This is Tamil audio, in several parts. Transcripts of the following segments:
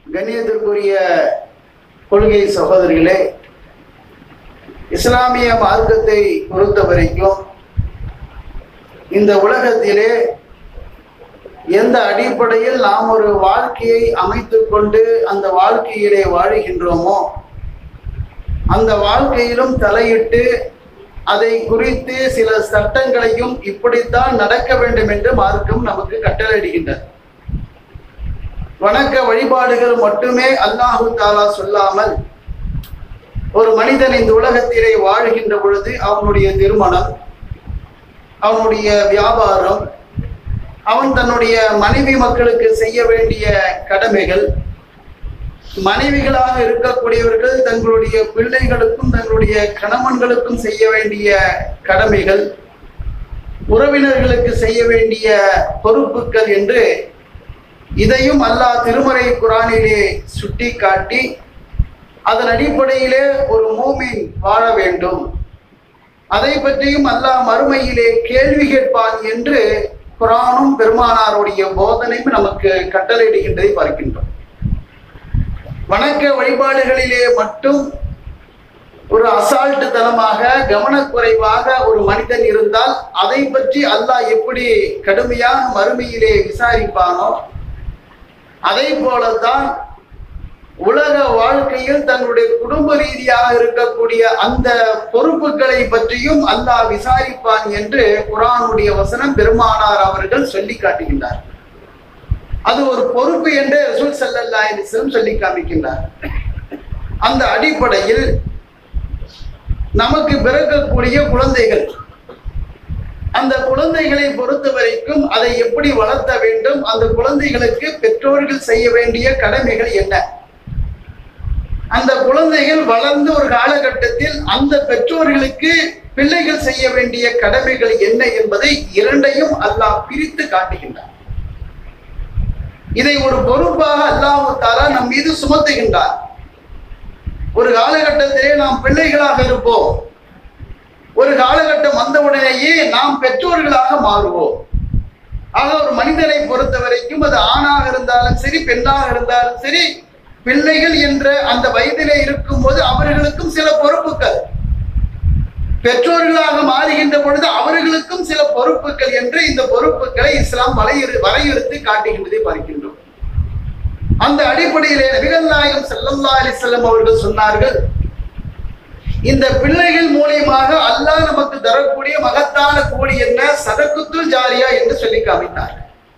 கண்ணியத்திற்குரிய கொள்கை சகோதரிகளே இஸ்லாமிய மார்க்கத்தை பொறுத்த வரைக்கும் இந்த உலகத்திலே எந்த அடிப்படையில் நாம் ஒரு வாழ்க்கையை அமைத்துக் கொண்டு அந்த வாழ்க்கையிலே வாழுகின்றோமோ அந்த வாழ்க்கையிலும் தலையிட்டு அதை குறித்து சில சட்டங்களையும் இப்படித்தான் நடக்க வேண்டும் என்று மார்க்கம் நமக்கு கட்டளையிடுகின்றது வணக்க வழிபாடுகள் மட்டுமே அல்லாஹு தாலா சொல்லாமல் ஒரு மனிதன் இந்த உலகத்திலே வாழ்கின்ற பொழுது அவனுடைய திருமணம் அவனுடைய வியாபாரம் அவன் தன்னுடைய மனைவி மக்களுக்கு செய்ய வேண்டிய கடமைகள் மனைவிகளாக இருக்கக்கூடியவர்கள் தங்களுடைய பிள்ளைகளுக்கும் தங்களுடைய கணவன்களுக்கும் செய்ய வேண்டிய கடமைகள் உறவினர்களுக்கு செய்ய வேண்டிய பொறுப்புகள் என்று இதையும் அல்லாஹ் திருமறை குரானிலே சுட்டி காட்டி அதன் அடிப்படையிலே ஒரு மூமின் வாழ வேண்டும் அதை பற்றியும் அல்லாஹ் மறுமையிலே கேள்வி கேட்பான் என்று குரானும் பெருமானாருடைய போதனையும் நமக்கு கட்டளையிடுகின்றதை பார்க்கின்றோம் வணக்க வழிபாடுகளிலே மட்டும் ஒரு அசால்ட்டு தனமாக கவனக்குறைவாக ஒரு மனிதன் இருந்தால் அதை பற்றி அல்லாஹ் எப்படி கடுமையாக மறுமையிலே விசாரிப்பானோ அதை போலத்தான் உலக வாழ்க்கையில் தங்களுடைய குடும்ப ரீதியாக இருக்கக்கூடிய அந்த பொறுப்புகளை பற்றியும் அல்லாஹ் விசாரிப்பான் என்று குரானுடைய வசனம் பெருமானார் அவர்கள் சொல்லி காட்டுகின்றார் அது ஒரு பொறுப்பு என்று ரசூல் சல்லல்லா அலிஸ்லம் சொல்லி காமிக்கின்றார் அந்த அடிப்படையில் நமக்கு பிறக்கக்கூடிய குழந்தைகள் அந்த குழந்தைகளை பொறுத்த வரைக்கும் அதை எப்படி வளர்த்த வேண்டும் அந்த குழந்தைகளுக்கு பெற்றோர்கள் செய்ய வேண்டிய கடமைகள் என்ன அந்த குழந்தைகள் வளர்ந்த ஒரு காலகட்டத்தில் அந்த பெற்றோர்களுக்கு பிள்ளைகள் செய்ய வேண்டிய கடமைகள் என்ன என்பதை இரண்டையும் அல்லாஹ் பிரித்து காட்டுகின்றார் இதை ஒரு பொறுப்பாக அல்லாஹு தாலா நம் மீது சுமத்துகின்றார் ஒரு காலகட்டத்திலே நாம் பிள்ளைகளாக இருப்போம் ஒரு காலகட்டம் வந்தவுடனேயே நாம் பெற்றோர்களாக மாறுவோம் ஆக ஒரு மனிதனை பொறுத்த வரைக்கும் அது ஆணாக இருந்தாலும் சரி பெண்ணாக இருந்தாலும் சரி பிள்ளைகள் என்ற அந்த வயதிலே இருக்கும் போது அவர்களுக்கும் சில பொறுப்புகள் பெற்றோர்களாக மாறுகின்ற பொழுது அவர்களுக்கும் சில பொறுப்புகள் என்று இந்த பொறுப்புகளை இஸ்லாம் வரையறு வரையறுத்து காட்டுகின்றதை பார்க்கின்றோம் அந்த அடிப்படையிலே நபிகள் நாயகம் செல்லல்லா அலிசல்லம் அவர்கள் சொன்னார்கள் இந்த பிள்ளைகள் மூலியமாக அல்லாஹ் நமக்கு தரக்கூடிய மகத்தான கூலி என்ன சதக்குத்துல் ஜாரியா என்று சொல்லி காமித்தார்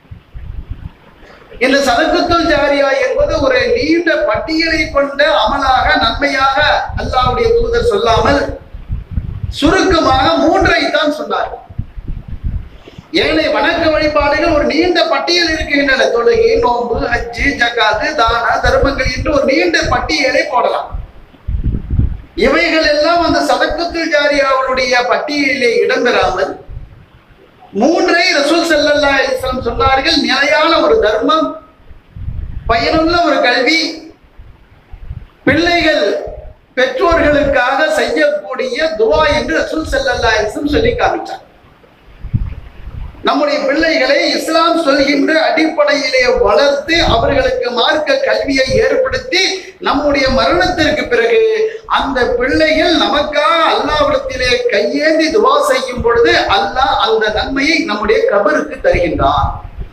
இந்த சதக்குத்துல் ஜாரியா என்பது ஒரு நீண்ட பட்டியலை கொண்ட அமலாக நன்மையாக அல்லாவுடைய தூதர் சொல்லாமல் சுருக்கமாக மூன்றை தான் சொன்னார் ஏழை வணக்க வழிபாடுகள் ஒரு நீண்ட பட்டியல் இருக்கின்றன தொழுகை நோன்பு ஹஜ்ஜு ஜக்காத்து தான தர்மங்கள் என்று ஒரு நீண்ட பட்டியலை போடலாம் இவைகள் எல்லாம் அந்த சதக்கத்துல் ஜாரியாவுடைய பட்டியலிலே இடம்பெறாமல் மூன்றை ரசூல் செல்லல்லா இஸ்லாம் சொன்னார்கள் நிலையான ஒரு தர்மம் பயனுள்ள ஒரு கல்வி பிள்ளைகள் பெற்றோர்களுக்காக செய்யக்கூடிய துவா என்று ரசூல் செல்லல்லா இஸ்லாம் சொல்லி காமிச்சார் நம்முடைய பிள்ளைகளை இஸ்லாம் சொல்கின்ற அடிப்படையிலே வளர்த்து அவர்களுக்கு மார்க்க கல்வியை ஏற்படுத்தி நம்முடைய மரணத்திற்கு பிறகு அந்த பிள்ளைகள் நமக்காக அல்லாவிடத்திலே கையேந்தி துவா செய்யும் பொழுது அல்லாஹ் அந்த நன்மையை நம்முடைய கபருக்கு தருகின்றான்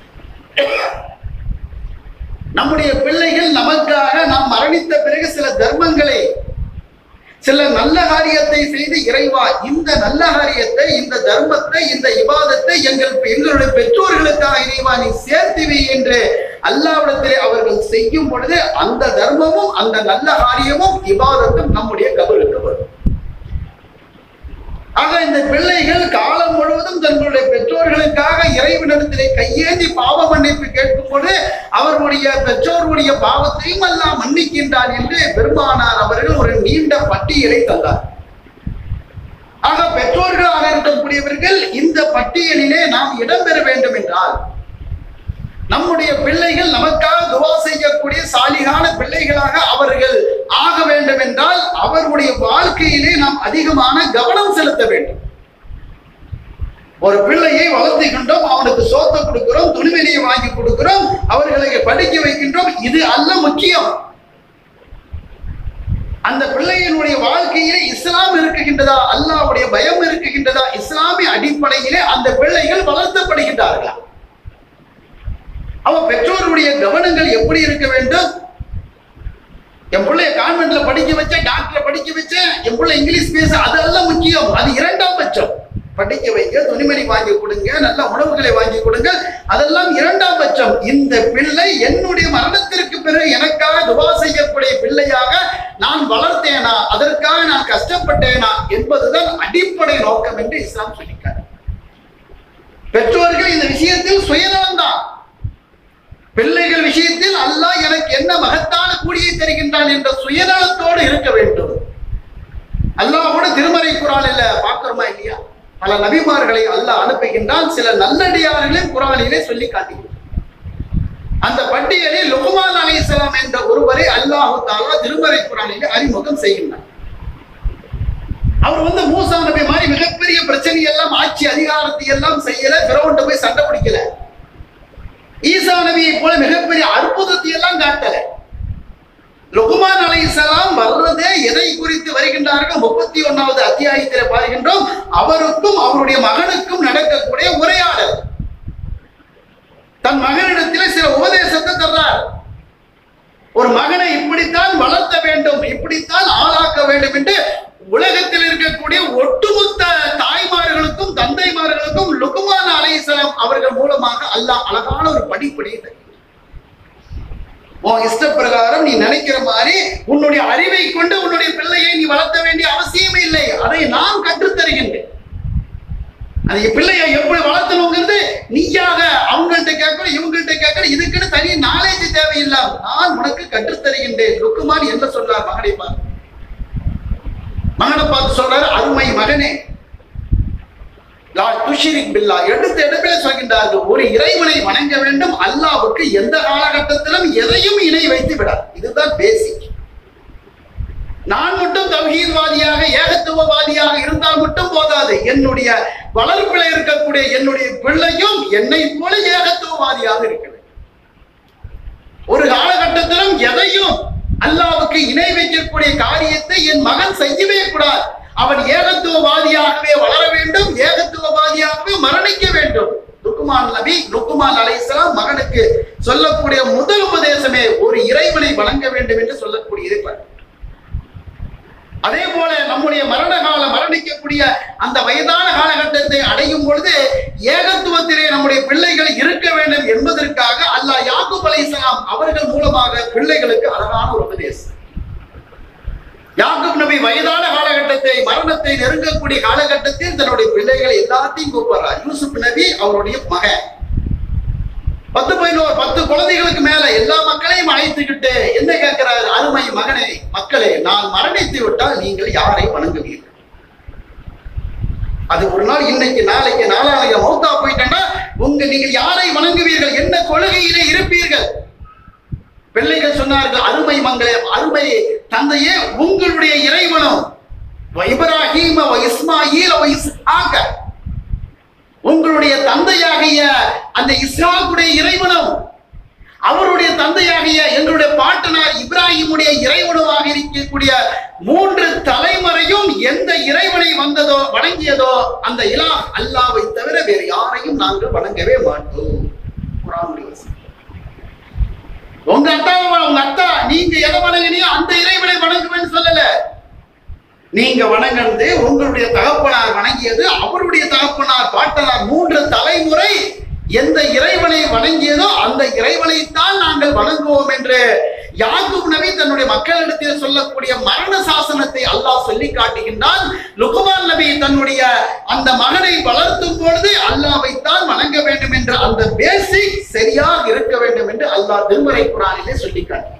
நம்முடைய பிள்ளைகள் நமக்காக நாம் மரணித்த பிறகு சில தர்மங்களை சில நல்ல காரியத்தை செய்து இறைவா இந்த நல்ல காரியத்தை இந்த தர்மத்தை இந்த இபாதத்தை எங்கள் எங்களுடைய பெற்றோர்களுக்காக இறைவா நீ சேர்த்து வை என்று அல்லாவிடத்திலே அவர்கள் செய்யும் பொழுது அந்த தர்மமும் அந்த நல்ல காரியமும் இபாதத்தும் நம்முடைய கபருக்கு வரும் ஆக இந்த பிள்ளைகள் காலம் முழுவதும் தங்களுடைய பெற்றோர்களுக்காக இறைவனிடத்திலே கையேந்தி பாவ மன்னிப்பு கேட்கும் பொழுது அவர்களுடைய பெற்றோருடைய பாவத்தையும் எல்லாம் மன்னிக்கின்றான் என்று பெருமானார் அவர்கள் ஒரு நீண்ட பட்டியலை தந்தார் ஆக பெற்றோர்களாக இருக்கக்கூடியவர்கள் இந்த பட்டியலிலே நாம் இடம்பெற வேண்டும் என்றால் நம்முடைய பிள்ளைகள் நமக்காக துவா செய்யக்கூடிய சாலிகான பிள்ளைகளாக அவர்கள் ஆக வேண்டும் என்றால் அவர்களுடைய வாழ்க்கையிலே நாம் அதிகமான கவனம் செலுத்த வேண்டும் ஒரு பிள்ளையை வளர்த்துகின்றோம் அவனுக்கு சோத்தை கொடுக்கிறோம் துணிமணியை வாங்கி கொடுக்கிறோம் அவர்களை படிக்க வைக்கின்றோம் இது அல்ல முக்கியம் அந்த பிள்ளையினுடைய வாழ்க்கையிலே இஸ்லாம் இருக்குகின்றதா அல்லாஹ்வுடைய பயம் இருக்குகின்றதா இஸ்லாமிய அடிப்படையிலே அந்த பிள்ளைகள் வளர்த்தப்படுகின்றார்களா அவ பெற்றோருடைய கவனங்கள் எப்படி இருக்க வேண்டும் என் பிள்ளைய கான்வென்ட்ல படிக்க வச்சேன் டாக்டரை படிக்க வச்சேன் என் பிள்ளை இங்கிலீஷ் பேச அதெல்லாம் முக்கியம் அது இரண்டாம் பட்சம் படிக்க வைங்க துணிமணி வாங்கி கொடுங்க நல்ல உணவுகளை வாங்கி கொடுங்க அதெல்லாம் இரண்டாம் பட்சம் இந்த பிள்ளை என்னுடைய மரணத்திற்கு பிறகு எனக்காக துவா செய்யக்கூடிய பிள்ளையாக நான் வளர்த்தேனா அதற்காக நான் கஷ்டப்பட்டேனா என்பதுதான் அடிப்படை நோக்கம் என்று இஸ்லாம் சொல்லிக்காரு பெற்றோர்கள் இந்த விஷயத்தில் சுயநலம்தான் பிள்ளைகள் விஷயத்தில் அல்லாஹ் எனக்கு என்ன மகத்தான கூலியை தருகின்றான் என்ற சுயநலத்தோடு இருக்க வேண்டும் அல்லாஹ் கூட திருமறை குரானில பார்க்கிறோமா இல்லையா பல நபிமார்களை அல்லாஹ் அனுப்புகின்றான் சில நல்லடியார்களே குரானிலே சொல்லி காட்டுகின்றான் அந்த பட்டியலில் லுகுமான் அலைஹிஸ்ஸலாம் என்ற ஒருவரை அல்லாஹு தாலா திருமறை குரானிலே அறிமுகம் செய்கின்றான் அவர் வந்து மூசா நபி மாதிரி மிகப்பெரிய பிரச்சனை எல்லாம் ஆட்சி அதிகாரத்தை எல்லாம் செய்யல பிறவன்ட்ட போய் சண்டை பிடிக்கல ஈசா நபியை போல மிகப்பெரிய அற்புதத்தை எல்லாம் காட்டல லுகுமான் அலைஹிஸ்ஸலாம் வர்றதே எதை குறித்து வருகின்றார்கள் முப்பத்தி ஒன்னாவது அத்தியாயத்தில் பார்க்கின்றோம் அவருக்கும் அவருடைய மகனுக்கும் நடக்கக்கூடிய உரையாடல் தன் மகனிடத்தில் சில உபதேசத்தை தர்றார் ஒரு மகனை இப்படித்தான் வளர்த்த வேண்டும் இப்படித்தான் ஆளாக்க வேண்டும் என்று உலகத்தில் இருக்கக்கூடிய ஒட்டுமொத்த தாய்மார்களுக்கும் தந்தைமார்களுக்கும் லுகுமான் அலைஹிஸ்ஸலாம் அவர்கள் மூலமாக அல்லாஹ் அழகான ஒரு படிப்படியை தருகிறார். உன் இஷ்ட பிரகாரம் நீ நினைக்கிற மாதிரி உன்னுடைய அறிவை கொண்டு உன்னுடைய பிள்ளையை நீ வளர்த்த வேண்டிய அவசியமே இல்லை அதை நான் கற்றுத் தருகின்றேன் அந்த பிள்ளையை எப்படி வளர்த்தணுங்கிறது நீயாக அவங்கள்ட்ட கேட்கணும் இவங்கள்ட்ட கேட்கணும் இதுக்குன்னு தனி நாலேஜ் தேவையில்லாம நான் உனக்கு கற்றுத் தருகின்றேன் லுக்குமான் என்ன சொல்றார் மகனை பார்த்து மகனை பார்த்து சொல்றாரு அருமை மகனே லா துஷிரிக் பில்லா எடுத்த இடத்துல சொல்கின்றார்கள் ஒரு இறைவனை வணங்க வேண்டும் அல்லாவுக்கு எந்த காலகட்டத்திலும் எதையும் இணை வைத்து விடார் இதுதான் பேசிக் நான் மட்டும் தௌஹீத்வாதியாக ஏகத்துவவாதியாக இருந்தால் மட்டும் போதாது என்னுடைய வளர்ப்பில் இருக்கக்கூடிய என்னுடைய பிள்ளையும் என்னை போல ஏகத்துவவாதியாக இருக்க வேண்டும் ஒரு காலகட்டத்திலும் எதையும் அல்லாவுக்கு இணை வைக்கக்கூடிய காரியத்தை என் மகன் செய்யவே கூடாது அவன் ஏகத்துவவாதியாகவே வளர வேண்டும் ஏகத்துவவாதியாகவே மரணிக்க வேண்டும் லுக்குமான் நபி லுக்குமான் அலைஹிஸ்ஸலாம் மகனுக்கு சொல்லக்கூடிய முதல் உபதேசமே ஒரு இறைவனை வணங்க வேண்டும் என்று சொல்லக்கூடியதை பாரு. அதே போல நம்முடைய மரண காலம் மரணிக்கக்கூடிய அந்த வயதான காலகட்டத்தை அடையும் பொழுது ஏகத்துவத்திலே நம்முடைய பிள்ளைகள் இருக்க வேண்டும் என்பதற்காக அல்லாஹ் யாக்கூப் அலைஹிஸ்ஸலாம் அவர்கள் மூலமாக பிள்ளைகளுக்கு அழகான ஒரு உபதேசம் யாக்கூப் நபி வயதான காலகட்டத்தை மரணத்தை நெருங்கக்கூடிய காலகட்டத்தில் தன்னுடைய பிள்ளைகளை எல்லாத்தையும் கூப்பிடுறார் யூசுப் நபி அவருடைய மகன் பத்து பதினோரு பத்து குழந்தைகளுக்கு மேல எல்லா மக்களையும் அழைத்துக்கிட்டு என்ன கேட்கிறார் அருமை மகனே மக்களே நான் மரணித்து விட்டால் நீங்கள் யாரை வணங்குவீர்கள் அது ஒரு நாள் இன்னைக்கு நாளைக்கு நாளாளைக்கு மௌத்தா போயிட்டேன்னா உங்க நீங்கள் யாரை வணங்குவீர்கள் என்ன கொள்கையிலே இருப்பீர்கள் பிள்ளைகள் சொன்னார்கள் அருமை மங்களே அருமை தந்தையே உங்களுடைய இறைவனும் வ இப்ராஹீம வ இஸ்மாயில் வ இஸ்ஹாக உங்களுடைய தந்தையாகிய அந்த இஸ்ஹாக்குடைய இறைவனும் அவருடைய தந்தையாகிய எங்களுடைய பாட்டனார் இப்ராஹிமுடைய இறைவனுமாக இருக்கக்கூடிய மூன்று தலைமுறையும் எந்த இறைவனை வந்ததோ வணங்கியதோ அந்த இலா அல்லாவை தவிர வேறு யாரையும் நாங்கள் வணங்கவே மாட்டோம் குர்ஆனுடைய வசனம். உங்க அத்தாவை உங்க அத்தா நீங்க எதை வணங்கினியோ அந்த இறைவனை வணங்குவேன்னு சொல்லல நீங்க வணங்கினது உங்களுடைய தகப்பனார் வணங்கியது அவருடைய தகப்பனார் பாட்டனார் மூன்று தலைமுறை எந்த இறைவனை வணங்கியதோ அந்த இறைவனைத்தான் நாங்கள் வணங்குவோம் என்று யாக்கூப் நபி தன்னுடைய மக்களிடத்தில் சொல்லக்கூடிய மரண சாசனத்தை அல்லாஹ் சொல்லி காட்டுகின்றான் லுகுமான் நபி தன்னுடைய அந்த மகனை வளர்த்தும் பொழுது அல்லாஹ்வைத்தான் வணங்க வேண்டும் என்ற அந்த பேசிக் சரியாக இருக்க வேண்டும் என்று அல்லாஹ் திருமறை குரானிலே சொல்லி காட்டுகிறான்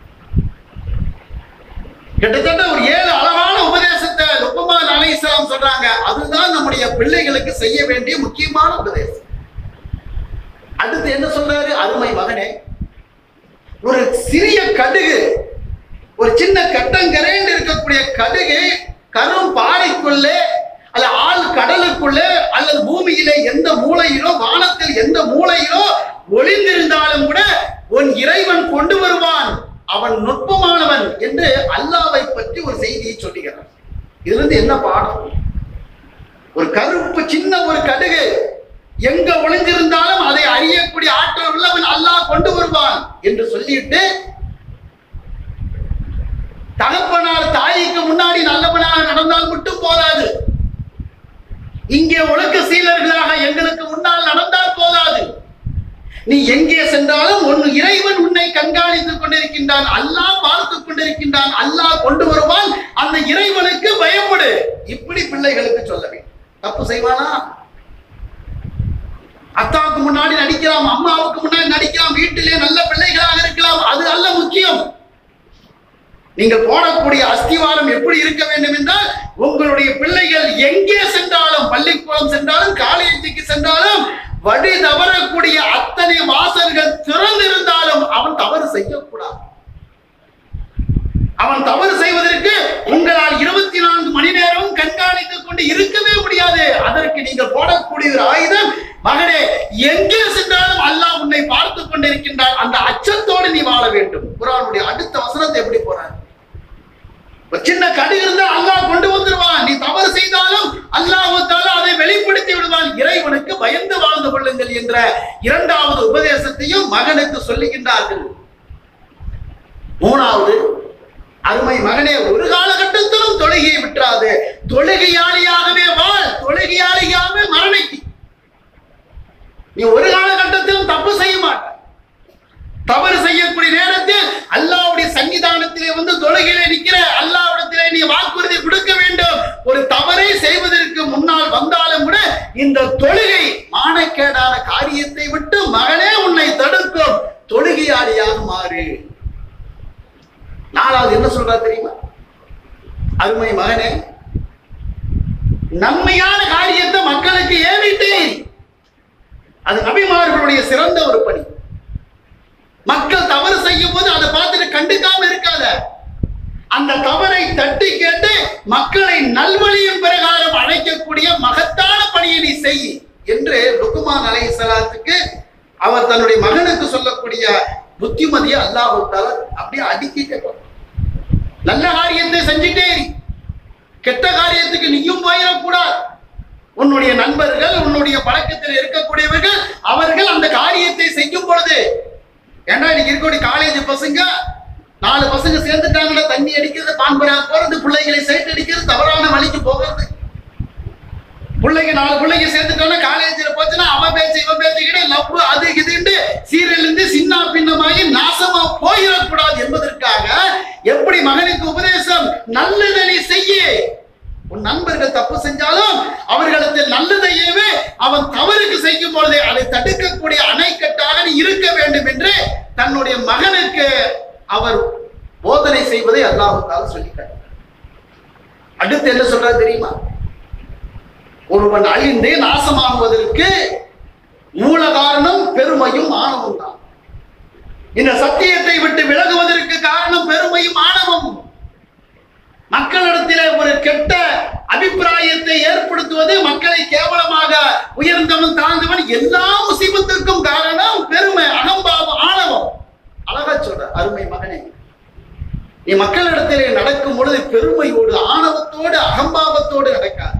கிட்டத்தட்ட ஒரு ஏழு அழகான உபதேசத்தை லுக்குமான் அலைஹிஸ்ஸலாம் சொல்றாங்க அதுதான் நம்முடைய பிள்ளைகளுக்கு செய்ய வேண்டிய முக்கியமான உபதேசம் அடுத்து என்ன சொல்றாரு அருமை மகனே ஒரு சிறிய கடுகு ஒரு சின்ன கட்டங்கரேன்னு இருக்கக்கூடிய கடுகு கரும் பாறைக்குள்ளே அல்ல ஆள் கடலுக்குள்ளே அல்லது பூமியிலே எந்த மூலையிலோ வானத்தில் எந்த மூலையிலோ ஒளிந்திருந்தாலும் கூட உன் இறைவன் கொண்டு வருவான் அவன் நுட்பமானவன் என்று அல்லாவை பற்றி ஒரு செய்தியை சொல்லுகிறார் இதுல இருந்து என்ன பாடம் ஒரு கருப்பு சின்ன ஒரு கடுகு எங்க ஒளிஞ்சிருந்தாலும் அதை அறியக்கூடிய ஆற்றல் உள்ளவன் அல்லாஹ் கொண்டு வருவான் என்று சொல்லிட்டு தகப்பனார் தாய்க்கு முன்னாடி நல்லவனாக நடந்தால் மட்டும் போதாது இங்கே ஒழுக்க சீலர்களாக எங்களுக்கு முன்னால் நடந்தால் போதாது நீ எங்கே சென்றாலும் உன் இறைவன் உன்னை கண்காணித்துக் கொண்டிருக்கின்றான் அல்லாஹ் பார்த்துக் கொண்டிருக்கின்றான் அல்லாஹ் கொண்டு வருவான் அந்த இறைவனுக்கு பயப்படு இப்படி பிள்ளைகளுக்கு சொல்ல வேண்டும் தப்பு செய்வானா அத்தாவுக்கு முன்னாடி நடிக்கலாம் அம்மாவுக்கு முன்னாடி நடிக்கலாம் வீட்டிலே நல்ல பிள்ளைகளாக இருக்கலாம் அது அல்ல முக்கியம் நீங்கள் போடக்கூடிய அஸ்திவாரம் எப்படி இருக்க வேண்டும் என்றால் உங்களுடைய பிள்ளைகள் எங்கே சென்றாலும் பள்ளிக்கூடம் சென்றாலும் காலேஜுக்கு சென்றாலும் வழி தவறக்கூடிய அத்தனை வாசல்கள் திறந்திருந்தாலும் அவன் தவறு செய்யக்கூடாது அவன் தவறு செய்வதற்கு உங்களால் இருபத்தி நான்கு மணி நேரம் கண்காணித்துக் கொண்டு இருக்கவே முடியாது அதற்கு நீங்கள் போடக்கூடிய ஒரு ஆயுதம் மகனே எங்கே சென்றாலும் அல்லாஹ் உன்னை பார்த்துக் கொண்டிருக்கின்றான் அந்த அச்சத்தோடு நீ வாழ வேண்டும் குரானுடைய அடுத்த வசனத்தை எப்படி போறார் ஒரு சின்ன கடு இருந்தா அல்லாஹ் கொண்டு வந்துருவான் நீ தவறு செய்தாலும் அல்லாஹால அதை வெளிப்படுத்தி விடுவான் இறைவனுக்கு பயந்து வாழ்ந்து கொள்ளுங்கள் என்ற இரண்டாவது உபதேசத்தையும் மகனுக்கு சொல்லுகின்றார்கள் மூணாவது அருமை மகனே ஒரு காலகட்டத்திலும் தொழுகையை விட்டுறாது தொழுகையாளியாகவே வாழ் தொழுகையாளியாகவே மரணிக்கு நீ ஒரு காலகட்டத்திலும் தப்பு செய்ய மாட்டாய் தவறு செய்யக்கூடிய நேரத்தில் அல்லாவுடைய சன்னிதானத்திலே வந்து தொழுகையிலே நிற்கிற அல்லாவிடத்திலே நீ வாக்குறுதி கொடுக்க வேண்டும் ஒரு தவறை செய்வதற்கு முன்னால் வந்தாலும் கூட இந்த தொழுகை மானக்கேடான காரியத்தை விட்டு மகனே உன்னை தடுக்கும் தொழுகையாளியாக மாறு நாலாவது என்ன சொல்றா தெரியுமா அருமை மகனே நன்மையான காரியத்தை மக்களுக்கு ஏவிட்டே இரு. அது நபிமார்களுடைய சிறந்த ஒரு பணி மக்கள் தவறு செய்யும் போது அதை பார்த்துட்டு கண்டுக்காம இருக்காத அந்த தவறை தட்டி கேட்டு மக்களை நல்வழியின் பிரகாரம் அழைக்கக்கூடிய மகத்தான பணியை நீ செய் என்று லுக்குமான் அலைஹிஸ்ஸலாத்துக்கு அவர் தன்னுடைய மகனுக்கு சொல்லக்கூடிய புத்திமதியை அல்லாஹுத்தால அப்படியே அடுக்கிட்டே போறான். நல்ல காரியத்தை செஞ்சுட்டே இரு. கெட்ட காரியத்துக்கு நீயும் போயிடக்கூடாது உன்னுடைய நண்பர்கள் உன்னுடைய பழக்கத்தில் இருக்கக்கூடியவர்கள் அவர்கள் அந்த காரியத்தை செய்யும் பொழுது ஏன்னா இன்னைக்கு இருக்கக்கூடிய காலேஜ் பசங்க நாலு பசங்க சேர்ந்துட்டாங்கன்னா தண்ணி அடிக்கிறது பான்பரா போறது பிள்ளைகளை சைட் அடிக்கிறது தவறான வழிக்கு போகிறது பிள்ளைங்க நாலு பிள்ளைங்க சேர்ந்துட்டோன்னா காலேஜில் போச்சுன்னா அவன் பேச்சு இவன் பேச்சுக்கிட்ட லவ் அது இதுண்டு சீரியல் இருந்து சின்ன பின்னமாகி நாசமா போயிடக்கூடாது என்பதற்காக எப்படி மகனுக்கு உபதேசம் நல்லதை நீ செய்ய உன் நண்பர்கள் தப்பு செஞ்சாலும் அவர்களிடத்தில் நல்லதையவே அவன் தவறுக்கு செய்யும் பொழுதே அதை தடுக்கக்கூடிய அணைக்கட்டாக நீ இருக்க வேண்டும் என்று தன்னுடைய மகனுக்கு அவர் போதனை செய்வதை அல்லாஹுக்காக சொல்லிட்டார் அடுத்து என்ன சொல்றாரு தெரியுமா ஒருவன் அழிந்து நாசமாகுவதற்கு மூல காரணம் பெருமையும் ஆணவம் தான் இந்த சத்தியத்தை விட்டு விலகுவதற்கு காரணம் பெருமையும் ஆணவமும் மக்களிடத்திலே ஒரு கெட்ட அபிப்பிராயத்தை ஏற்படுத்துவது மக்களை கேவலமாக உயர்ந்தவன் தாழ்ந்தவன் எல்லா முசீபத்திற்கும் காரணம் பெருமை அகம்பாவம் ஆணவம் அழகா சொல்ற அருமை மகனே நீ மக்களிடத்திலே நடக்கும் பொழுது பெருமையோடு ஆணவத்தோடு அகம்பாவத்தோடு நடக்காது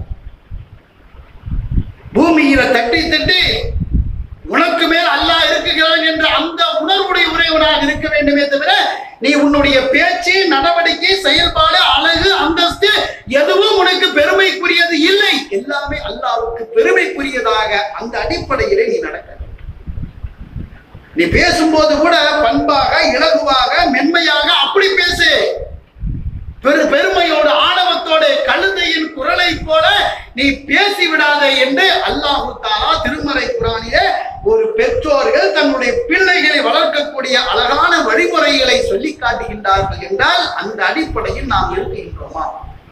பூமியில தட்டி தட்டி உனக்கு மேல் அல்லாஹ் இருக்குகிறான் என்ற அந்த உணர்வுடைய உறைவனாக இருக்க வேண்டுமே தவிர நீ உன்னுடைய பேச்சு நடவடிக்கை செயல்பாடு அழகு அந்தஸ்து எதுவும் உனக்கு பெருமைக்குரியது இல்லை எல்லாமே அல்லாஹ்வுக்கு பெருமைக்குரியதாக அந்த அடிப்படையிலே நீ நடக்க நீ பேசும்போது கூட பண்பாக இலகுவாக மென்மையாக அப்படி பேசு பெரு பெருமையோடு ஆணவத்தோடு கழுதையின் குரலை போல நீ பேசி விடாதே என்று அல்லாஹு தாலா திருமறை குரானிலே ஒரு பெற்றோர்கள் தன்னுடைய பிள்ளைகளை வளர்க்கக்கூடிய அழகான வழிமுறைகளை சொல்லி காட்டுகின்றார்கள் என்றால் அந்த அடிப்படையில் நாம் இருக்கின்றோமா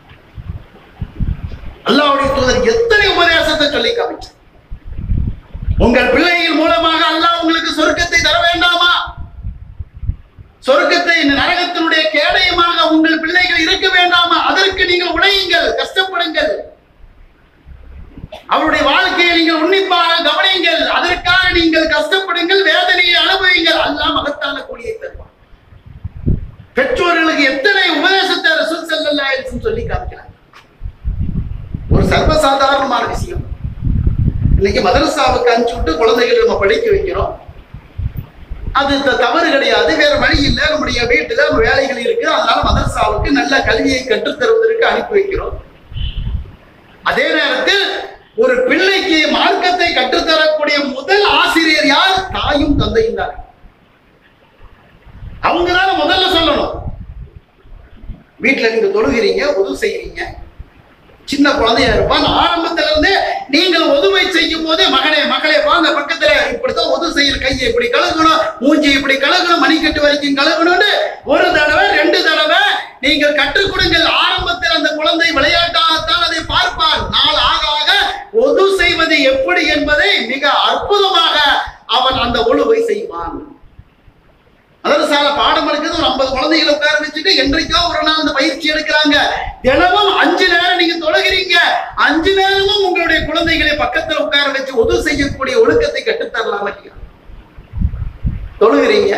அல்லாஹ்வுடைய தூதர் எத்தனை உபதேசத்தை சொல்லி காமிச்சார் உங்கள் பிள்ளைகள் மூலமாக அல்லாஹ் உங்களுக்கு சொர்க்கத்தை தர வேண்டாமா சொர்க்கத்தை இந்த நரகத்தினுடைய கேடயமாக உங்கள் பிள்ளைகள் இருக்க வேண்டாமா அதற்கு நீங்கள் உழையுங்கள் கஷ்டப்படுங்கள் அவருடைய வாழ்க்கையை நீங்கள் உன்னிப்பாக கவனியுங்கள் அதற்காக நீங்கள் கஷ்டப்படுங்கள் வேதனையை அனுபவிங்கள் அல்லாஹ் மகத்தான கூலியை தருவான் பெற்றோர்களுக்கு எத்தனை உபதேசத்தை ரசூல் ஸல்லல்லாஹு அலைஹி வஸல்லம் சொல்லி காமிக்கிறாங்க ஒரு சர்வசாதாரணமான விஷயம் இன்னைக்கு மதரசாவுக்கு அனுப்பிச்சு விட்டு குழந்தைகளை நம்ம படிக்க வைக்கிறோம் அது த- தவறு கிடையாது வேற வழி இல்லை நம்முடைய வீட்டுல நம்ம வேலைகள் இருக்கு அதனால மதரசாவுக்கு நல்ல கல்வியை கற்றுத் தருவதற்கு அனுப்பி வைக்கிறோம் அதே நேரத்தில் ஒரு பிள்ளைக்கு மார்க்கத்தை கற்றுத்தரக்கூடிய முதல் ஆசிரியர் யார் தாயும் தந்தையும் தான் அவங்க தான் முதல்ல சொல்லணும் வீட்டுல நீங்க தொழுகிறீங்க உதவு செய்யறீங்க சின்ன குழந்தையா இருப்பான் ஆரம்பத்துல இருந்தே நீங்கள் உதவை செய்யும் போதே மகனே மகளே வாங்க பக்கத்துல இப்படித்தான் உதவு செய்யற கையை இப்படி கழுகணும் மூஞ்சி இப்படி கழுகணும் மணிக்கட்டு வரைக்கும் கழுகணும்னு ஒரு தடவை ரெண்டு தடவை நீங்கள் கற்றுக் கொடுங்கள் ஆரம்பத்தில் அந்த குழந்தை விளையாட்டாகத்தான் அதை பார்ப்பான் நாள் ஆக ஆக ஒது செய்வது எப்படி என்பதை மிக அற்புதமாக அவன் அந்த ஒழுவை செய்வான் மதரசால பாடம் எடுக்கிறது ஒரு ஐம்பது குழந்தைகளை உட்கார வச்சுட்டு என்றைக்கோ ஒரு நாள் அந்த பயிற்சி எடுக்கிறாங்க தினமும் அஞ்சு நேரம் நீங்க தொழுகிறீங்க அஞ்சு நேரமும் உங்களுடைய குழந்தைகளை பக்கத்துல உட்கார வச்சு உதவு செய்யக்கூடிய ஒழுக்கத்தை கற்றுத்தரலாம் இல்லையா தொழுகிறீங்க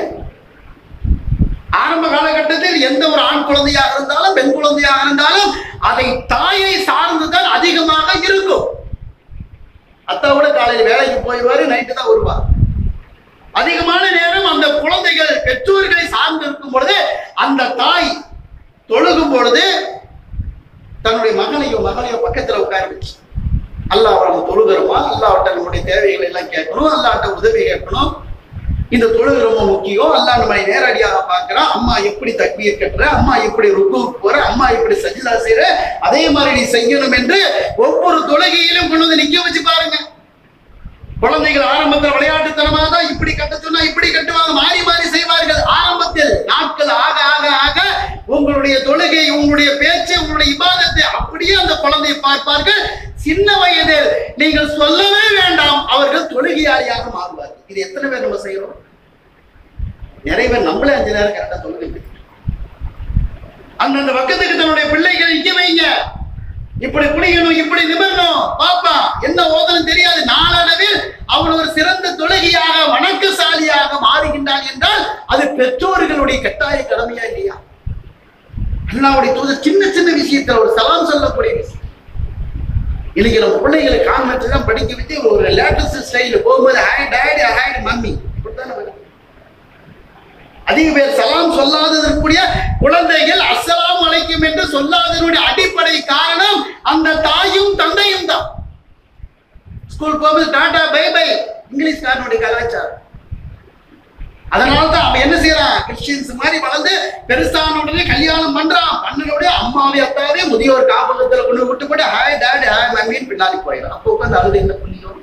ஆரம்ப காலகட்டத்தில் எந்த ஒரு ஆண் குழந்தையாக இருந்தாலும் பெண் குழந்தையாக இருந்தாலும் அதை தாயை சார்ந்துதான் அதிகமாக இருக்கும் அத்தாவோட காலையில் வேலைக்கு போயிடுவாரு நைட்டு தான் வருவார் அதிகமான நேரம் அந்த குழந்தைகள் பெற்றோர்களை சார்ந்து இருக்கும் பொழுது அந்த தாய் தொழுகும் பொழுது தன்னுடைய மகனையோ மகனையோ பக்கத்துல உட்கார வச்சு அல்லாஹ் நம்ம தொழுகிறோமா அல்லாஹ்ட்ட நம்முடைய தேவைகளை எல்லாம் கேட்கணும் அல்லாஹ்ட்ட உதவி கேட்கணும் இந்த தொழுகை ரொம்ப முக்கியம் அல்லாஹ் நம்மளை நேரடியாக பார்க்கிறான் அம்மா எப்படி தக்பீர் கட்டுற அம்மா எப்படி ருக்கு போற அம்மா எப்படி சஜிதா செய்யற அதே மாதிரி நீ செய்யணும் என்று ஒவ்வொரு தொழுகையிலும் கொண்டு வந்து நிக்க வச்சு பாருங்க குழந்தைகள் ஆரம்பத்தில் விளையாட்டுத்தனமாக தான் இப்படி கட்ட சொன்னா இப்படி கட்டுவாங்க மாறி மாறி செய்வார்கள் ஆரம்பத்தில் நாட்கள் ஆக ஆக ஆக உங்களுடைய தொழுகை உங்களுடைய பேச்சு உங்களுடைய இபாதத்தை அப்படியே அந்த குழந்தையை பார்ப்பார்கள் சின்ன வயதில் நீங்கள் சொல்லவே வேண்டாம் அவர்கள் தொழுகையாளியாக மாறுவார்கள் இது எத்தனை பேர் நம்ம செய்யறோம் நிறைய பேர் நம்மளே அஞ்சு நேரம் கரெக்டா தொழுகை அந்தந்த பக்கத்துக்கு தன்னுடைய பிள்ளைகளை நிக்க வைங்க இப்படி குடிக்கணும் இப்படி நிமிரணும் பாப்பா என்ன ஓதணும் தெரியாது நாளடைவில் அவன் ஒரு சிறந்த தொழுகையாக வணக்கசாலியாக மாறுகின்றான் என்றால் அது பெற்றோர்களுடைய கட்டாய கடமையா இல்லையா அல்லாவுடைய தூதர் சின்ன சின்ன விஷயத்துல ஒரு சலாம் சொல்லக்கூடிய விஷயம் இன்னைக்கு நம்ம பிள்ளைகளை கான்வென்ட் தான் படிக்க வச்சு ஒரு லேட்டஸ்ட் ஸ்டைல போகும்போது ஹாய் டேடி ஹாய் மம்மி இப்படித்தானே வருது. அதிக பேர் சலாம் சொல்லாததற்குரிய குழந்தைகள் அஸ்ஸலாமு அலைக்கும் என்று சொல்லாததனுடைய அடிப்படை காரணம் அந்த தாயும் தந்தையும் தான் ஸ்கூல் போகும்போது டாடா பை பை இங்கிலீஷ்காரனுடைய கலாச்சாரம் அதனால தான் அவன் என்ன செய்யறான் கிறிஸ்டியன்ஸ் மாதிரி வளர்ந்து பெருசான உடனே கல்யாணம் பண்றான் பண்ணனுடைய அம்மாவே அத்தாவே முதியோர் காப்பகத்துல கொண்டு விட்டு போட்டு ஹாய் டாடி ஹாய் மம்மின்னு பின்னாடி போயிடும் அப்போ உட்காந்து அழுது என்ன புண்ணியம்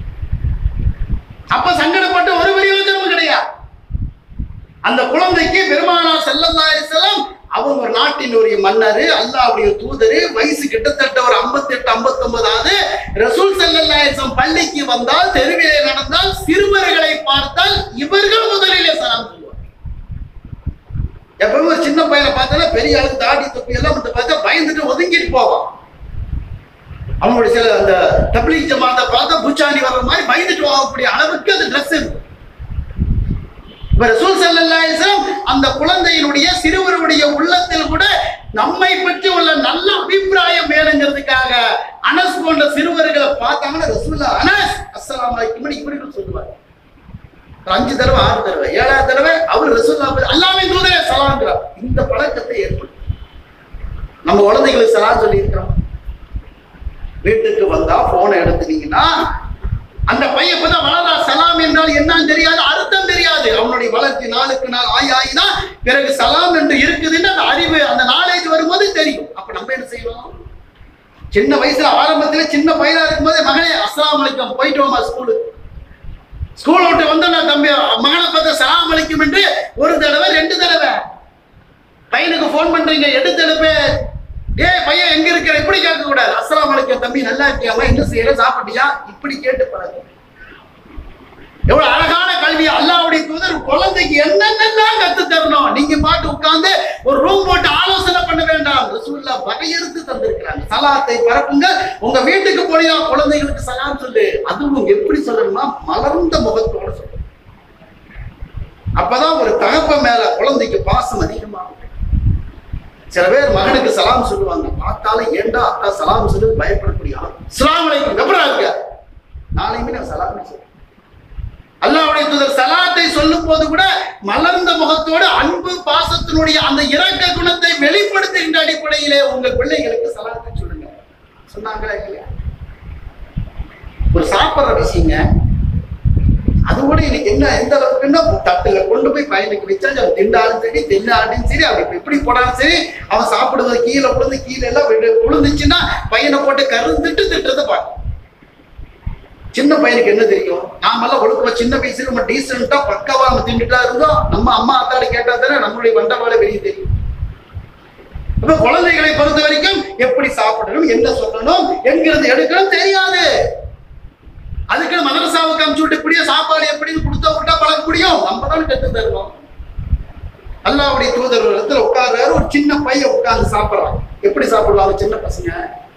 அப்ப சங்கடப்பட்டு ஒரு பிரயோஜனமும் கிடையாது அந்த குழந்தைக்கு பெருமானா செல்லல்லா செல்லம் அவங்க ஒரு நாட்டினுடைய மன்னர் அல்லாவுடைய தூதரு வயசு கிட்டத்தட்ட ஒரு 58 எட்டு ஐம்பத்தொன்பதாவது ரசூல் செல்லல்லாயசம் பள்ளிக்கு வந்தால் தெருவிலே நடந்தால் சிறுவர்களை பார்த்தால் இவர்கள் முதலிலே சலாம் சொல்லுவார் எப்பவுமே ஒரு சின்ன பையனை பார்த்தாலே பெரிய ஆளு தாடி தொப்பி எல்லாம் வந்து பார்த்தா பயந்துட்டு ஒதுங்கிட்டு போவான் அவங்களுடைய சில அந்த தப்லீக் ஜமாத்தை பார்த்தா புச்சாணி வர்ற மாதிரி பயந்துட்டு போகக்கூடிய அளவுக்கு அது ட்ரெஸ் இருக்கு இப்ப ரசூல் ஸல்லல்லாஹு அலைஹி வஸல்லம் அந்த குழந்தையினுடைய சிறுவருடைய உள்ளத்தில் கூட நம்மை பற்றி உள்ள நல்ல அபிப்பிராயம் வேணுங்கிறதுக்காக அனஸ் போன்ற சிறுவர்களை பார்த்தாங்கன்னா ரசூல்லா அனஸ் அஸ்ஸலாமு அலைக்கும் இப்படி கூட சொல்லுவார் ஒரு அஞ்சு தடவை ஆறு தடவை ஏழாவது தடவை அவர் ரசூல்லா அல்லாமே தூதரே சலாம்ங்கிறார் இந்த பழக்கத்தை ஏற்படும் நம்ம குழந்தைகளுக்கு சலாம் சொல்லி இருக்கிறோம் வீட்டுக்கு வந்தா போனை எடுத்துட்டீங்கன்னா அந்த பையன் இப்பதான் வளரா சலாம் என்றால் என்னன்னு தெரியாது அர்த்தம் தெரியாது அவனுடைய வளர்ச்சி நாளுக்கு நாள் ஆகி ஆகிதான் பிறகு சலாம் என்று இருக்குதுன்னு அந்த அறிவு அந்த நாலேஜ் வரும்போது தெரியும் அப்ப நம்ம என்ன செய்யணும் சின்ன வயசுல ஆரம்பத்துல சின்ன பையனா இருக்கும்போது மகனே அஸ்ஸலாமு அலைக்கும் போயிட்டு வாமா ஸ்கூலு ஸ்கூல் விட்டு வந்தோம்னா தம்பி மகனை பார்த்து சலாம் அலைக்கும் என்று ஒரு தடவை ரெண்டு தடவை பையனுக்கு ஃபோன் பண்றீங்க எடுத்து எழுப்பு ஏய் பையன் எங்க இருக்கிற இப்படி கேட்க கூடாது அஸ்ஸலாமு அலைக்கும் தம்பி நல்லா இருக்கியாமா என்ன செய்யற சாப்பிட்டியா இப்படி கேட்டு பழகு எவ்வளவு அழகான கல்வி அல்லாவுடைய தூதர் குழந்தைக்கு என்னென்னலாம் கத்து தரணும் நீங்க பாட்டு உட்கார்ந்து ஒரு ரூம் போட்டு ஆலோசனை பண்ண வேண்டாம் ரசூல்லா வகையறுத்து தந்திருக்கிறாங்க சலாத்தை பரப்புங்க உங்க வீட்டுக்கு போனியா குழந்தைகளுக்கு சலாம் சொல்லு அதுவும் எப்படி சொல்லணும்னா மலர்ந்த முகத்தோட சொல்லணும் அப்பதான் ஒரு தகப்ப மேல குழந்தைக்கு பாசம் அதிகமாகும் சில பேர் மகனுக்கு சலாம் சொல்லுவாங்க பார்த்தாலும் ஏண்டா அக்கா சலாம் சொல்லு பயப்படக்கூடிய ஆள் சலாம் அலைக்கும் கபரா இருக்க நாளையுமே நான் சலாம் சொல்லுவேன் அல்லாஹ்வுடைய தூதர் சலாத்தை சொல்லும் போது கூட மலர்ந்த முகத்தோடு அன்பு பாசத்தினுடைய அந்த இரக்க குணத்தை வெளிப்படுத்துகின்ற அடிப்படையிலே உங்கள் பிள்ளைகளுக்கு சலாத்தை சொல்லுங்க சொன்னாங்களா இல்லையா ஒரு சாப்பிடுற விஷயங்க அது கூட இன்னைக்கு என்ன எந்த அளவுக்குன்னா தட்டுல கொண்டு போய் பையனுக்கு வச்சா அவன் திண்டாலும் சரி தின்னாலும் சரி அவன் எப்படி போனாலும் சரி அவன் சாப்பிடுவது கீழே விழுந்து கீழே எல்லாம் விழு- விழுந்துச்சுன்னா பையனை போட்டு கருந்துட்டு திட்டுறதை பார்க்கணும் சின்ன பையனுக்கு என்ன தெரியும் நாமெல்லாம் ஒழுக்கமா சின்ன வயசுல நம்ம டீசெண்டா பக்காவா நம்ம திண்டுட்டா இருந்தோம் நம்ம அம்மா அத்தாடி கேட்டா தானே நம்மளுடைய வண்டவாள வெளியே தெரியும் அப்ப குழந்தைகளை பொறுத்த வரைக்கும் எப்படி சாப்பிடணும் என்ன சொல்லணும் எங்கிருந்து எடுக்கணும் தெரியாது அதுக்கு மதரசாவுக்கு அமுச்சு விட்டு இப்படியே சாப்பாடு எப்படின்னு கொடுத்தா விட்டா பழக்க முடியும் நம்ம தான் கத்து தரணும் அல்லாவுடைய தூதர் ஒரு இடத்துல உட்கார்றாரு ஒரு சின்ன பையன் உட்கார்ந்து சாப்பிடுறான் எப்படி சாப்பிடுவாங்க சின்ன பசங்க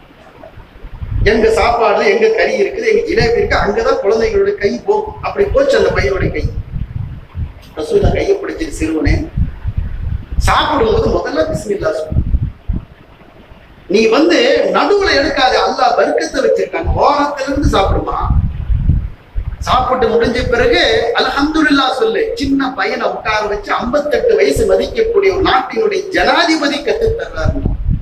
எங்க சாப்பாடு எங்க கறி இருக்குது எங்க ஜிலேபி இருக்கு அங்கதான் குழந்தைகளோட கை போகும் அப்படி போச்சு அந்த பையனோட கை ரசூலா கையை பிடிச்சிட்டு சிறுவனே சாப்பிடும்போது முதல்ல பிஸ்மில்லா சொல்லு நீ வந்து நடுவுல எடுக்காத அல்லாஹ் வர்க்கத்தை வச்சிருக்காங்க ஓரத்துல இருந்து சாப்பிடுமா சாப்பிட்டு முடிஞ்ச பிறகு அல்ஹம்துலில்லாஹ் சொல்லு சின்ன பையனை உட்கார வச்சு 58 வயசு மதிக்கக்கூடிய ஒரு நாட்டினுடைய ஜனாதிபதி கத்து தர்றாரு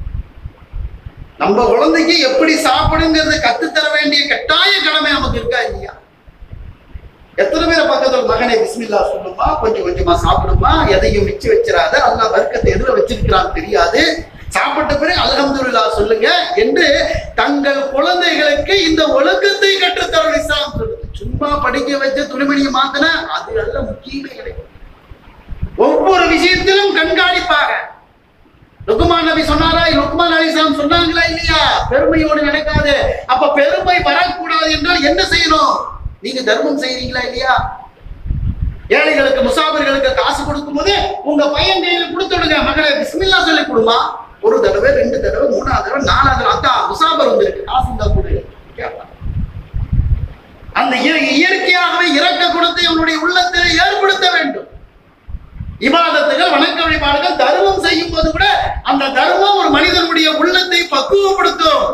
நம்ம குழந்தைக்கு எப்படி சாப்பிடுங்கிறத கத்து தர வேண்டிய கட்டாய கடமை நமக்கு இருக்கா இல்லையா எத்தனை பேரை பக்கத்துல மகனை பிஸ்மில்லா சொல்லுமா கொஞ்சம் கொஞ்சமா சாப்பிடுமா எதையும் மிச்சு வச்சிடாத அல்லாஹ் வர்க்கத்தை எதுல வச்சிருக்கிறான்னு தெரியாது சாப்பிட்ட பிறகு அல்ஹம்துலில்லாஹ் சொல்லுங்க என்று தங்கள் குழந்தைகளுக்கு இந்த ஒழுக்கத்தை கற்றுத்தரும் இஸ்லாம் சொல்லுது சும்மா படிக்க வச்ச துணிமணியை மாத்தின அது அல்ல முக்கியமே கிடைக்கும் ஒவ்வொரு விஷயத்திலும் கண்காணிப்பாக லுக்குமான் நபி சொன்னாரா லுக்குமான் அலிஸ்லாம் சொன்னாங்களா இல்லையா பெருமையோடு நினைக்காது அப்ப பெருமை வரக்கூடாது என்றால் என்ன செய்யணும் நீங்க தர்மம் செய்றீங்களா இல்லையா ஏழைகளுக்கு முசாபர்களுக்கு காசு கொடுக்கும்போது உங்க பையன் கையில கொடுத்துடுங்க மகளே பிஸ்மில்லா சொல்லி கொடுமா ஒரு தடவை ரெண்டு தடவை மூணாவது தடவை நாலாவது தடவை அதான் முசாபர் வந்திருக்கு காசு இருந்தா கொடு கேட்பான். அந்த இய- இயற்கையாகவே இரக்க குணத்தை அவனுடைய உள்ளத்தில் ஏற்படுத்த வேண்டும் இபாதத்துகள் வணக்க வழிபாடுகள் தர்மம் செய்யும் போது கூட அந்த தர்மம் ஒரு மனிதனுடைய உள்ளத்தை பக்குவப்படுத்தும்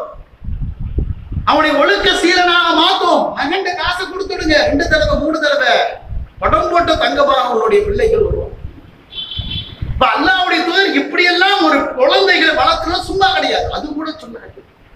அவனை ஒழுக்க சீலனாக மாத்தும் மகன்ட காசை கொடுத்துடுங்க ரெண்டு தடவை மூணு தடவை படம் போட்ட தங்கமாக அவனுடைய பிள்ளைகள் வருவான் இப்ப அல்லாவுடைய தூதர் இப்படியெல்லாம் ஒரு குழந்தைகளை வளர்க்கணும் சும்மா கிடையாது அது கூட சொன்னாங்க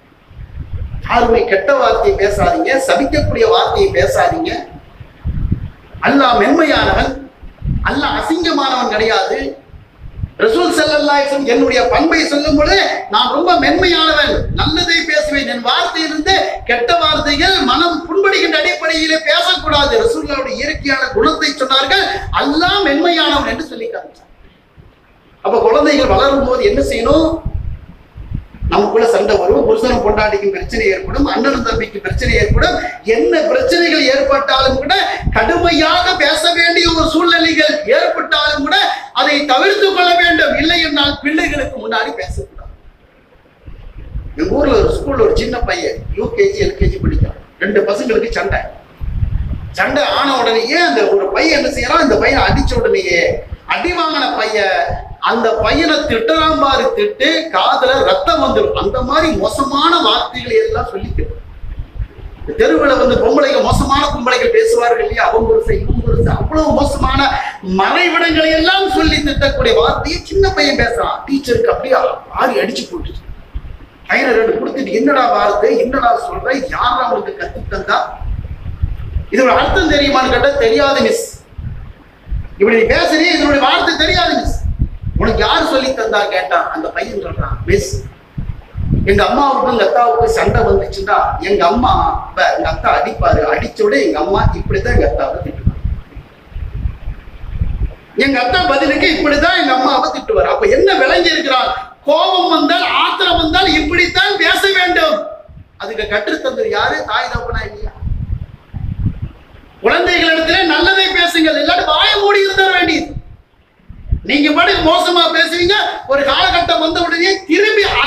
யாருமே கெட்ட வார்த்தையை பேசாதீங்க சபிக்கக்கூடிய வார்த்தையை பேசாதீங்க அல்லாஹ் மென்மையானவன் அல்லாஹ் அசிங்கமானவன் கிடையாது ரசூல் ஸல்லல்லாஹு அலைஹி வஸல்லம் என்னுடைய பண்பை சொல்லும் பொழுது நான் ரொம்ப மென்மையானவன் நல்லதை பேசுவேன் என் வார்த்தையிலிருந்து கெட்ட வார்த்தைகள் மனம் புண்படுகின்ற அடிப்படையிலே பேசக்கூடாது ரசூலுல்லாவுடைய இயற்கையான குணத்தை சொன்னார்கள் அல்லாஹ் மென்மையானவன் என்று சொல்லி காமிச்சார் அப்ப குழந்தைகள் வளரும் போது என்ன செய்யணும் நமக்குள்ள சண்டை வரும் புருஷனும் பொண்டாட்டிக்கும் பிரச்சனை ஏற்படும் அண்ணனும் தம்பிக்கு பிரச்சனை ஏற்படும் என்ன பிரச்சனைகள் ஏற்பட்டாலும் கூட கடுமையாக பேச வேண்டிய ஒரு சூழ்நிலைகள் ஏற்பட்டாலும் கூட அதை தவிர்த்து கொள்ள வேண்டும் இல்லை என்றால் பிள்ளைகளுக்கு முன்னாடி பேசக்கூடாது எங்க ஊர்ல ஒரு ஸ்கூல்ல ஒரு சின்ன பையன் யூகேஜி எல்கேஜி படிக்கிறான் ரெண்டு பசங்களுக்கு சண்டை சண்டை ஆன உடனேயே அந்த ஒரு பையன் என்ன செய்யறான் இந்த பையன் அடிச்ச உடனேயே அடி வாங்கின பையன் அந்த பையனை திட்டலாம் பாரு திட்டு காதுல ரத்தம் வந்துடும் அந்த மாதிரி மோசமான வார்த்தைகளை எல்லாம் சொல்லி திட்டு தெருவில் வந்து பொம்பளைங்க மோசமான பொம்பளைகள் பேசுவார்கள் இல்லையா அவன் புருஷன் இவன் புருஷன் அவ்வளவு மோசமான மறைவிடங்களை எல்லாம் சொல்லி திட்டக்கூடிய வார்த்தையை சின்ன பையன் பேசுறான் டீச்சருக்கு அப்படியே ஆறி அடிச்சு போட்டு பையனை ரெண்டு கொடுத்துட்டு என்னடா வார்த்தை என்னடா சொல்ற யார் அவனுக்கு கத்து தந்தா இதோட அர்த்தம் தெரியுமான்னு கேட்டா தெரியாது மிஸ் இப்படி நீ பேசுறீ இதனுடைய வார்த்தை தெரியாது மிஸ் உனக்கு யார் சொல்லி தந்தா கேட்டான் அந்த பையன் சொல்றான் மிஸ் எங்க அம்மாவுக்கும் எங்க அத்தாவுக்கும் சண்டை வந்துச்சுன்னா எங்க அம்மா இப்ப எங்க அத்தா அடிப்பாரு அடிச்ச விட எங்க அம்மா இப்படிதான் எங்க அத்தாவை திட்டுவாங்க எங்க அத்தா பதிலுக்கு இப்படிதான் எங்க அம்மாவை திட்டுவார் அப்ப என்ன விளங்கி இருக்கிறான் கோபம் வந்தால் ஆத்திரம் வந்தால் இப்படித்தான் பேச வேண்டும் அதுக்கு கற்றுத்தந்தது யாரு தாய் தப்பனா இல்லையா குழந்தைகளிடத்திலே நல்லதை பேசுங்கள் இல்லாட்டி வாய மூடி இருந்த வேண்டியது நீங்க பாட்டுக்கு மோசமா பேசுவீங்க ஒரு காலகட்டம் வந்த உடனே திரும்பி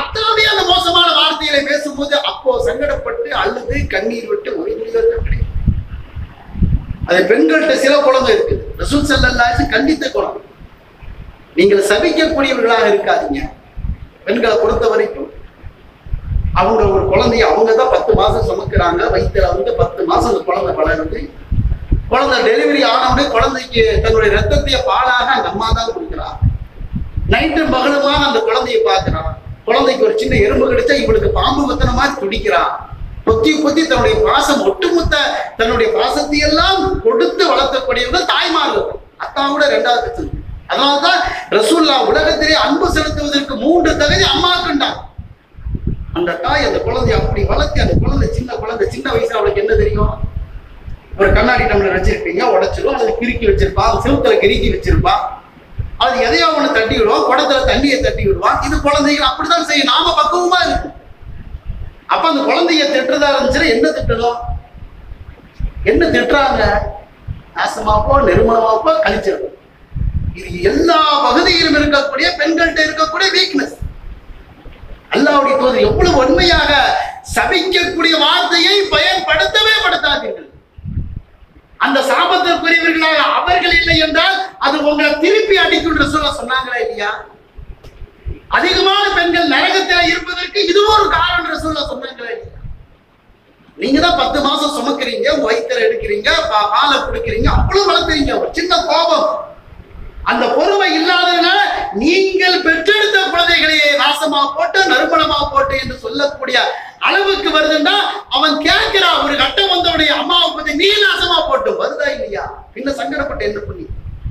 அழுது கண்ணீர் விட்டு ஒரு துளி வருத்தம் கிடையாது அது பெண்கள்கிட்ட சில குழந்தை இருக்குது ரசூல் செல்லல்லாச்சு கண்டித்த குழந்தை நீங்கள் சபிக்கக்கூடியவர்களாக இருக்காதீங்க பெண்களை பொறுத்த வரைக்கும் அவங்க ஒரு குழந்தைய அவங்க தான் பத்து மாசம் சுமக்கிறாங்க வயிற்றுல வந்து பத்து மாசம் அந்த குழந்தை வளருது குழந்தை டெலிவரி ஆனவுடனே குழந்தைக்கு தன்னுடைய ரத்தத்தைய பாலாக அந்த அம்மா தான் கொடுக்குறான் நைட்டு மகளுமாக அந்த குழந்தைய பார்க்கிறான் குழந்தைக்கு ஒரு சின்ன எறும்பு கிடைச்சா இவளுக்கு பாம்பு வத்தன மாதிரி துடிக்கிறான் பொத்தி பொத்தி தன்னுடைய பாசம் ஒட்டுமொத்த தன்னுடைய பாசத்தை எல்லாம் கொடுத்து வளர்த்தக்கூடியவங்க தாய்மார்கள் அத்தான் கூட ரெண்டாவது பிரச்சனை அதனால்தான் ரசூல்லா உலகத்திலே அன்பு செலுத்துவதற்கு மூன்று தகுதி அம்மாக்குண்டான் அந்த தாய் அந்த குழந்தைய அப்படி வளர்த்தி அந்த குழந்தை சின்ன குழந்தை சின்ன வயசுல அவளுக்கு என்ன தெரியும் ஒரு கண்ணாடி டம்ளர் வச்சிருப்பீங்க உடைச்சிரும் அல்லது கிறுக்கி வச்சிருப்பா செவுத்துல கிறுக்கி வச்சிருப்பா அது எதையோ ஒண்ணு தட்டி விடுவான் குடத்துல தண்ணியை தட்டி விடுவான் இது குழந்தைகள் அப்படித்தான் செய்யும் நாம பக்குவமா இருக்கும் அப்ப அந்த குழந்தைய திட்டுறதா இருந்துச்சுன்னா என்ன திட்டணும் என்ன திட்டுறாங்க நாசமாப்போ நெருமணமாப்போ கழிச்சிடும் இது எல்லா பகுதியிலும் இருக்கக்கூடிய பெண்கள்கிட்ட இருக்கக்கூடிய வீக்னஸ் அல்லாவுடைய தூதர் எவ்வளவு உண்மையாக சபிக்கக்கூடிய வார்த்தையை பயன்படுத்தவே படுத்தாதீர்கள் அந்த சாபத்திற்குரியவர்களாக அவர்கள் இல்லை என்றால் அது உங்களை திருப்பி அடிக்கும் சொல்ல சொன்னாங்களா இல்லையா அதிகமான பெண்கள் நரகத்தில் இருப்பதற்கு இது ஒரு காரணம் சொல்ல சொன்னாங்களா இல்லையா நீங்க தான் பத்து மாசம் சுமக்கிறீங்க உங்க வயிற்றுல எடுக்கிறீங்க பா- பாலை குடிக்கிறீங்க அவ்வளவு வளர்த்துறீங்க ஒரு சின்ன கோபம் அந்த பொறுமை இல்லாததுனால நீங்கள் பெற்றெடுத்த குழந்தைகளையே நாசமா போட்டு நறுமணமா போட்டு என்று சொல்லக்கூடிய அளவுக்கு வருதுன்னா அவன் கேட்கிறான் ஒரு கட்டம் வந்தவுடைய அம்மாவை பத்தி நீ நாசமா போட்டு வருதா இல்லையா பின்ன சங்கடப்பட்டு என்ன பண்ணி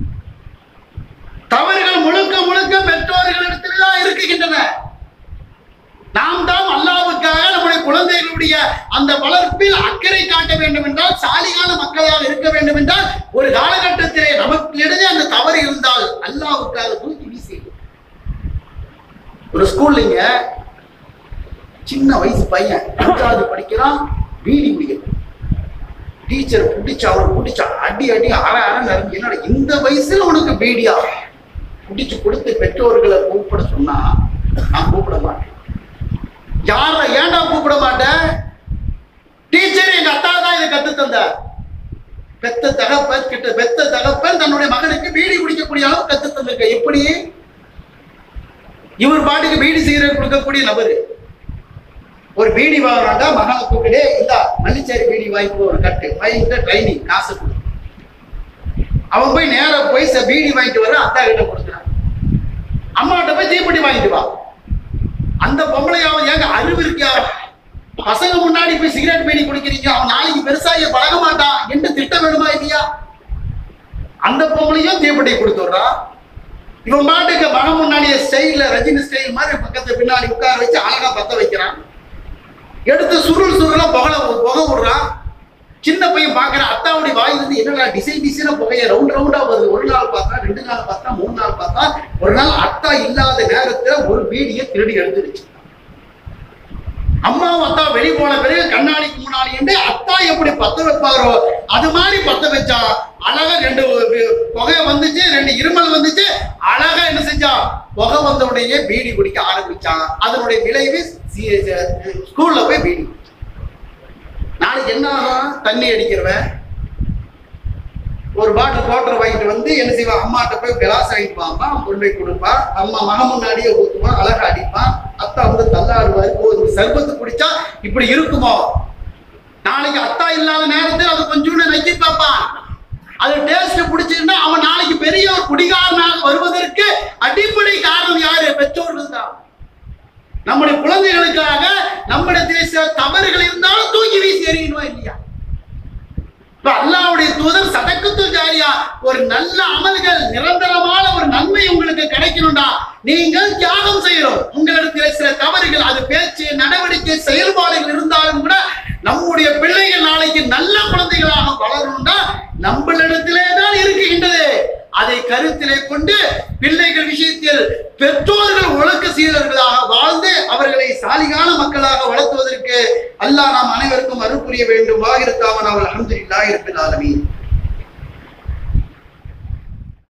தவறுகள் முழுக்க முழுக்க பெற்றோர்களிடத்தில் தான் இருக்குகின்றன நாம் தான் அல்லாவுக்காக நம்முடைய குழந்தைகளுடைய அந்த வளர்ப்பில் அக்கறை காட்ட வேண்டும் என்றால் சாலிகான மக்களாக இருக்க வேண்டும் என்றால் ஒரு காலகட்டத்திலே நமக்கு இடையே அந்த தவறு இருந்தால் அல்லாவுக்காக தூக்கி வீசி ஒரு ஸ்கூல்லிங்க சின்ன வயசு பையன் அஞ்சாவது படிக்கிறான் பீடி குடிக்கிறான் டீச்சர் பிடிச்சா அவன் பிடிச்சா அடி அடி அரை அரை நரம்பு என்னடா இந்த வயசுல உனக்கு பீடியா பிடிச்சு கொடுத்து பெற்றோர்களை கூப்பிட சொன்னா நான் கூப்பிட மாட்டேன் யார ஏன்டா கூப்பிட மாட்டேன் டீச்சர் எங்க அத்தா தான் இதை கத்து தந்தார் பெத்த தகப்பன் கிட்ட பெத்த தகப்பன் தன்னுடைய மகனுக்கு பீடி குடிக்கக்கூடிய அளவு கத்து தந்திருக்க எப்படி இவர் பாட்டுக்கு பீடி சிகரெட் கொடுக்கக்கூடிய நபரு ஒரு பீடி வாங்குறாங்க மகனை கூப்பிட்டு இந்த மல்லிச்சேரி பீடி வாங்கிட்டு ஒரு கட்டு வாங்கிட்டு ட்ரைனிங் காசு கொடு அவன் போய் நேரா போய் ச- பீடி வாங்கிட்டு வர அத்தா கிட்ட கொடுக்குறான் அம்மாட்ட போய் தீப்பெட்டி வாங்கிட்டு வா அந்த பொம்பளையாவது ஏங்க அறிவு இருக்கா பசங்க முன்னாடி போய் சிகரெட் பீடி குடிக்கிறீங்க அவன் நாளைக்கு பெருசாக பழக மாட்டான் என்று திட்ட வேணுமா இல்லையா அந்த பொம்பளையும் தீப்பெட்டி கொடுத்துடுறான் இவன் பாட்டுக்கு மகன் முன்னாடியே ஸ்டைல்ல ரஜினி ஸ்டைல் மாதிரி பக்கத்து பின்னாடி உட்கார வச்சு அழகா பத்த வைக்கிறான் எடுத்து சுருள் சுருளா புகழ புகை விடுறான் சின்ன பையன் பார்க்கறான் அத்தாவுடைய வாயிலிருந்து என்னடா டிசைன் டிசைனா புகைய ரவுண்ட் ரவுண்டா வருது ஒரு நாள் பார்த்தா ரெண்டு நாள் பார்த்தா மூணு நாள் பார்த்தா ஒரு நாள் அத்தா இல்லாத நேரத்துல ஒரு பீடியை திருடி எடுத்துருச்சு அம்மாவும் அத்தா வெளி போன பிறகு கண்ணாடிக்கு முன்னாடி நின்று அத்தா எப்படி பத்த வைப்பாரோ அது மாதிரி பத்த வச்சா அழகா ரெண்டு வி- புகை வந்துச்சு ரெண்டு இருமல் வந்துச்சு அழகா என்ன செஞ்சா புகை வந்த உடனே பீடி குடிக்க ஆரம்பிச்சான் அதனுடைய விளைவு சி- சி- ஸ்கூல்ல போய் பீடி குடிச்சான். நாளைக்கு என்ன ஆகும் தண்ணி அடிக்கிறவன் ஒரு பாட்டில் குவார்டர் வாங்கிட்டு வந்து என்ன செய்வான் அம்மாட்ட போய் கிளாஸ் வாங்கிட்டு வாப்பா கொண்டு போய் கொடுப்பான் அம்மா மக முன்னாடியே ஊத்துவான் அழகா அடிப்பான் அத்தா வந்து தள்ளாடுவாரு ஓ இந்த சர்பத்து குடிச்சா இப்படி இருக்குமோ நாளைக்கு அத்தா இல்லாத நேரத்தில் அது கொஞ்சோண்டு நக்கி பார்ப்பான் அது டேஸ்ட் பிடிச்சிருந்தா அவன் நாளைக்கு பெரிய ஒரு குடிகாரனாக வருவதற்கு அடிப்படை காரணம் யாரு பெற்றோர்கள் தான் நம்முடைய குழந்தைகளுக்காக நம்மிடத்திலே சில தவறுகள் இருந்தாலும் தூக்கி வீசி எறியணுமா இல்லையா இப்ப அல்லாவுடைய தூதர் சதக்கத்து ஜாரியா ஒரு நல்ல அமல்கள் நிரந்தரமான ஒரு நன்மை உங்களுக்கு கிடைக்கணும்டா நீங்கள் தியாகம் செய்யணும் உங்களிடத்தில் சில தவறுகள் அது பேச்சு நடவடிக்கை செயல்பாடுகள் இருந்தாலும் கூட நம்முடைய பிள்ளைகள் நாளைக்கு நல்ல குழந்தைகளாக வளரணும்னா நம்மளிடத்திலே தான் இருக்குகின்றது அதை கருத்திலே கொண்டு பிள்ளைகள் விஷயத்தில் பெற்றோர்கள் ஒழுக்க சீரர்களாக வாழ்ந்து அவர்களை சாலிகான மக்களாக வளர்த்துவதற்கு அல்லாஹ் நாம் அனைவருக்கும் அருள் புரிய வேண்டும் வாகிருக்காவன் அவள் அஹமதுல்லாஹி ரப்பில் ஆலமீன்